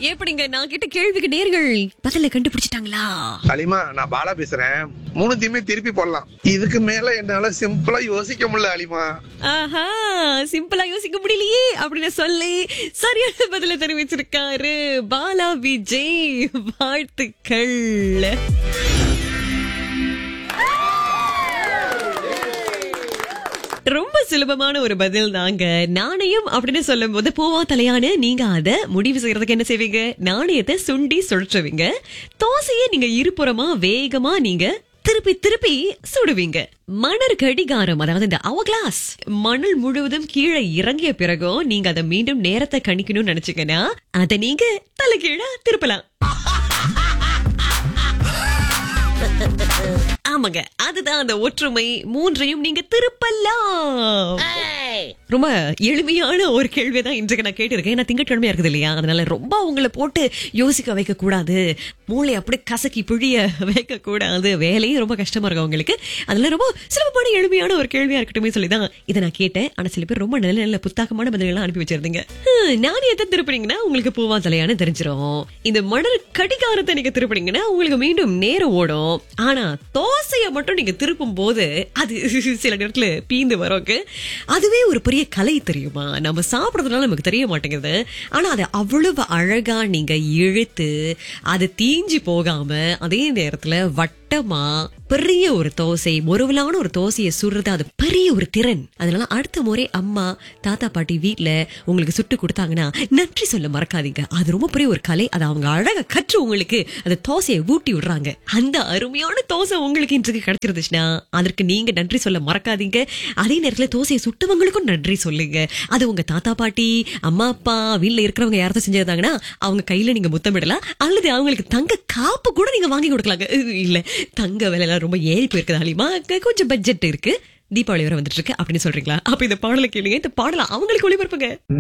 எப்படிங்க நான் கேட்ட கேள்விக்கு நேர்கள் பதில கண்டுபிடிச்சிட்டாங்களா அலிமா நான் பாலா பேசுறேன் மூணுத்தையுமே திருப்பி போடலாம் இதுக்கு மேல என்னால சிம்பிளா யோசிக்க முடியல அலிமா ஆஹா சிம்பிளா யோசிக்க முடியலையே அப்படின்னு சொல்லி சரியான பதில தெரிவிச்சிருக்காரு பாலா விஜய் வாழ்த்துக்கள் ரொம்ப சுலபமான ஒரு பதில் தாங்க நாணயம் அப்படின்னு சொல்லும் போது பூவா தலையானு நீங்க அத முடிவு செய்யறதுக்கு என்ன செய்வீங்க நாணயத்தை சுண்டி சுழற்றுவீங்க தோசையை நீங்க இருபுறமா வேகமா நீங்க திருப்பி திருப்பி சுடுவீங்க மணர் கடிகாரம் அதாவது இந்த அவ கிளாஸ் மணல் முழுவதும் கீழே இறங்கிய பிறகும் நீங்க அதை மீண்டும் நேரத்தை கணிக்கணும்னு நினைச்சீங்கன்னா அதை நீங்க தலைகீழா திருப்பலாம் ஆமாங்க அதுதான் அந்த ஒற்றுமை மூன்றையும் நீங்க திருப்பலாம் ரொம்ப எளிமையான ஒரு கேள்வி தான் இன்றைக்கு நான் கேட்டிருக்கேன் ஏன்னா திங்கட்கிழமையா இருக்குது இல்லையா அதனால ரொம்ப உங்களை போட்டு யோசிக்க வைக்க கூடாது மூளை அப்படியே கசக்கி பிழிய வைக்க கூடாது வேலையும் ரொம்ப கஷ்டமா இருக்கும் உங்களுக்கு அதனால ரொம்ப சுலபமான எளிமையான ஒரு கேள்வியா இருக்கட்டுமே சொல்லி தான் இதை நான் கேட்டேன் ஆனா சில பேர் ரொம்ப நல்ல நல்ல புத்தாக்கமான பதில்கள்லாம் அனுப்பி வச்சிருந்தீங்க ஹம், நாணயத்தை திருப்பினீங்கன்னா உங்களுக்கு பூவா தலையான்னு தெரிஞ்சிரும் இந்த மணல் கடிகாரத்தை நீங்க திருப்பினீங்கன்னா உங்களுக்கு மீண்டும் நேரம் ஓடும் ஆனா தோசையை மட்டும் நீங்க திருப்பும் போது அது சில நேரத்துல பீந்து வரோக்கு அதுவே ஒரு பெரிய கலை தெரியுமா நம்ம சாப்பிடுறதுனால நமக்கு தெரிய மாட்டேங்குது ஆனா அதை அவ்வளவு அழகா நீங்க இழுத்து அது தீஞ்சு போகாம அதே நேரத்துல வட்டமா பெரிய ஒரு தோசை முருவலான ஒரு தோசையை சுடுறது அது பெரிய ஒரு திறன் அதனால அடுத்த முறை அம்மா தாத்தா பாட்டி வீட்ல உங்களுக்கு சுட்டு கொடுத்தாங்கன்னா நன்றி சொல்ல மறக்காதீங்க அது ரொம்ப பெரிய ஒரு கலை அதை அவங்க அழகா கற்று உங்களுக்கு அந்த தோசையை ஊட்டி விடுறாங்க அந்த அருமையான தோசை உங்களுக்கு இன்றைக்கு கிடைச்சிருந்துச்சுன்னா அதற்கு நீங்க நன்றி சொல்ல மறக்காதீங்க அதே நேரத்துல தோசையை சுட்டவங்களுக்கும் நன்றி சொல்லுங்க அது உங்க தாத்தா பாட்டி அம்மா அப்பா வீட்ல இருக்கிறவங்க யாராவது செஞ்சிருந்தாங்கன்னா அவங்க கையில நீங்க முத்தமிடலாம் அல்லது அவங்களுக்கு தங்க காப்பு கூட நீங்க வாங்கி கொடுக்கலாங்க இல்ல தங்க விலை எல்லாம் ரொம்ப ஏறி போயிருக்குது அலிமா கொஞ்சம் பட்ஜெட் இருக்கு தீபாவளி வர வந்துட்டு இருக்கு அப்படின்னு சொல்றீங்களா அப்ப இந்த பாடலை கேளுங்க இந்த பாடலை அவங்களுக்கு ஒளிபரப்புங்க